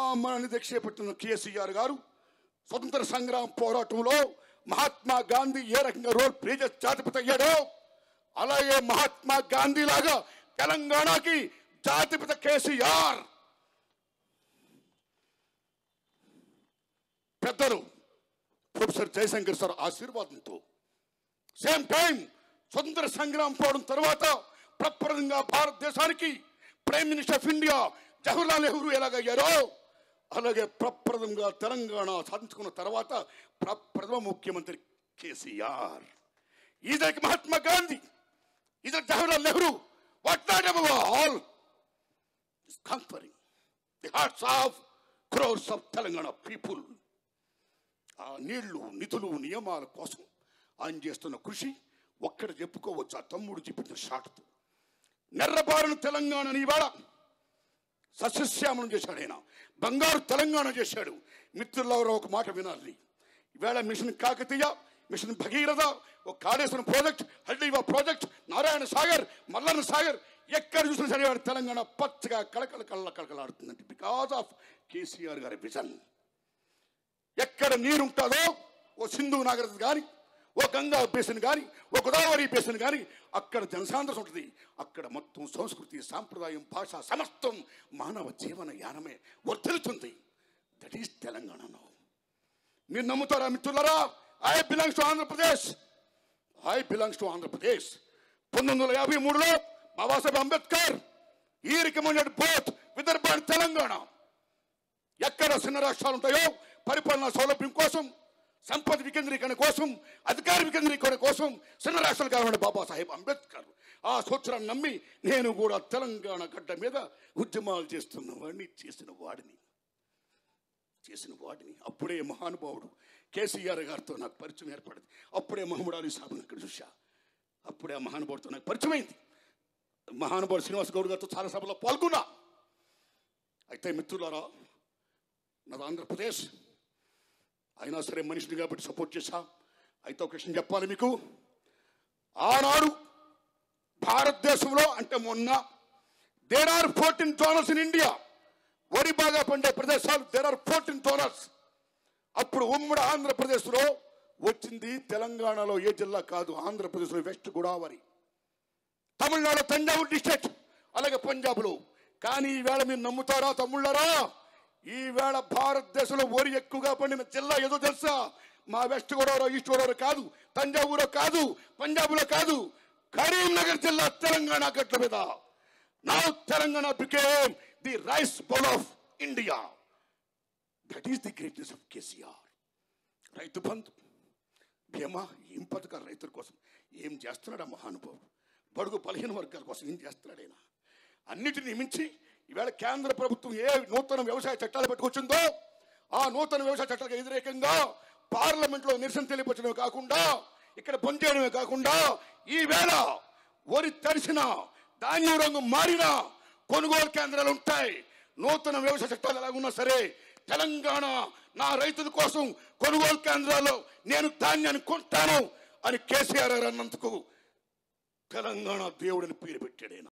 మహామరణి దీక్ష చేపట్టిన కేసీఆర్ గారు స్వతంత్ర సంగ్రామ పోరాటంలో మహాత్మా గాంధీ ఏ రకంగా రోల్ ప్లే చేసి జాతిపిత అయ్యాడో అలాగే మహాత్మా గాంధీ లాగా తెలంగాణకి జాతిపిత కేసీఆర్ పెద్దలు ప్రొఫెసర్ జయశంకర్ సార్ ఆశీర్వాదంతో సేమ్ టైం స్వతంత్ర సంగ్రామం పోవడం తర్వాత ప్రప్రదంగా భారతదేశానికి prime minister of India Jawaharlal Nehru ఎలాగయ్యారో అలాగే ప్రప్రదంగా తెలంగాణ సాధించుకున్న తర్వాత ప్రప్రథమ ముఖ్యమంత్రి కేసీఆర్ ఈదరికి Mahatma Gandhi either Jawaharlal Nehru what not above all is conferring the hearts of crores of Telangana people ఆ నీళ్లు నిధులు నియమాల కోసం ఆయన చేస్తున్న కృషి ఒక్కడ చెప్పుకోవచ్చు ఆ తమ్ముడు చెప్పిన షాట్తో నెర్రబారిన తెలంగాణని ఇవాళ సస్యశ్యామలం చేశాడు ఆయన బంగారు తెలంగాణ చేశాడు మిత్రులెవరో ఒక మాట వినాలి ఈవేళ మిషన్ కాకతీయ మిషన్ భగీరథ ఒక కాళేశ్వరం ప్రాజెక్ట్ హల్దీవా ప్రాజెక్ట్ నారాయణ సాగర్ మల్లన్న సాగర్ ఎక్కడ చూసినా సరే ఇవాళ తెలంగాణ పచ్చగా కళకళ కళ్ళ కళకళాడుతుందంటే బికాస్ ఆఫ్ కేసీఆర్ గారి విజన్ ఎక్కడ నీరు ఉంటుందో ఓ సింధు నాగరికత కానీ ఓ గంగా బేసిన్ కానీ ఓ గోదావరి బేసిన్ కానీ అక్కడ జనసాంద్రత ఉంటుంది అక్కడ మొత్తం సంస్కృతి సాంప్రదాయం భాష సమస్తం మానవ జీవన యానమే వర్ధిల్లుతుంది దట్ ఈస్ తెలంగాణ నౌ మీరు నమ్ముతారా మిత్రులారా I belongs to Andhra Pradesh I belongs to Andhra Pradesh పంతొమ్మిది వందల యాభై మూడులో బాబాసాహెబ్ అంబేద్కర్ ఈ recommended both Vidarbha and Telangana ఎక్కడ చిన్న రాష్ట్రాలు ఉంటాయో పరిపాలనా సౌలభ్యం కోసం సంపద వికేంద్రీకరణ కోసం అధికార వికేంద్రీకరణ కోసం చిన్న రాష్ట్రాలు కావాలంటే బాబాసాహెబ్ అంబేద్కర్ ఆ సూత్రాన్ని నమ్మి నేను కూడా తెలంగాణ గడ్డ మీద ఉద్యమాలు చేస్తున్న వాడిని చేసిన వాడిని చేసిన వాడిని అప్పుడే మహానుభావుడు కేసీఆర్ గారితో నాకు పరిచయం ఏర్పడింది అప్పుడే మహమ్మద్ అలీ సాబ్ ఇక్కడ చూశా అప్పుడే ఆ మహానుభావుడితో నాకు పరిచయం అయింది మహానుభావుడు శ్రీనివాస్ గౌడ్ గారితో చాలా సభలో పాల్గొన్నా అయితే మిత్రులారా నాది ఆంధ్రప్రదేశ్ అయినా సరే మనిషిని కాబట్టి సపోర్ట్ చేశా అయితే ఒక విషయం చెప్పాలి మీకు ఆనాడు భారతదేశంలో అంటే మొన్న there are fourteen zonals in India వరి బాగా పండే ప్రదేశాలు దేర్ ఆర్ ఫోర్టీన్ జోనల్స్ అప్పుడు ఉమ్మడి ఆంధ్రప్రదేశ్లో వచ్చింది తెలంగాణలో ఏ జిల్లా కాదు ఆంధ్రప్రదేశ్లో వెస్ట్ గోదావరి తమిళనాడు తంజావూరు డిస్ట్రిక్ట్ అలాగే పంజాబ్లో కానీ ఈవేళ మీరు నమ్ముతారా తమ్ముళ్ళారా ఈవేళ భారతదేశంలో వరి ఎక్కువగా పండిన జిల్లా ఏదో తెలుసా మా వెస్ట్ గోదావరి ఈస్ట్ గోదావరి కాదు తంజావూరు కాదు పంజాబ్లో కాదు కరీంనగర్ జిల్లా తెలంగాణ గట్ల మీద నా Telangana became the rice bowl of India that is the greatness of KCR Rythu Bandhu భీమా ఏం పథకాలు రైతుల కోసం ఏం చేస్తున్నాడు ఆ మహానుభావుడు బడుగు బలహీన వర్గాల కోసం ఏం చేస్తున్నాడు ఆయన అన్నిటిని మించి ఈవేళ కేంద్ర ప్రభుత్వం ఏ నూతన వ్యవసాయ చట్టాలు పెట్టుకొచ్చిందో ఆ నూతన వ్యవసాయ చట్టాలకు వ్యతిరేకంగా పార్లమెంట్లో నిరసన తెలియపరచడమే కాకుండా ఇక్కడ పనిచేయడమే కాకుండా ఈవేళ వరి తడిసిన ధాన్యం రంగు మారినా కొనుగోలు కేంద్రాలు ఉంటాయి నూతన వ్యవసాయ చట్టాలు ఎలాగున్నా సరే తెలంగాణ నా రైతుల కోసం కొనుగోలు కేంద్రాల్లో నేను ధాన్యాన్ని కొంటాను అని కేసీఆర్ గారు అన్నందుకు తెలంగాణ దేవుడిని పేరు పెట్టాడు ఆయన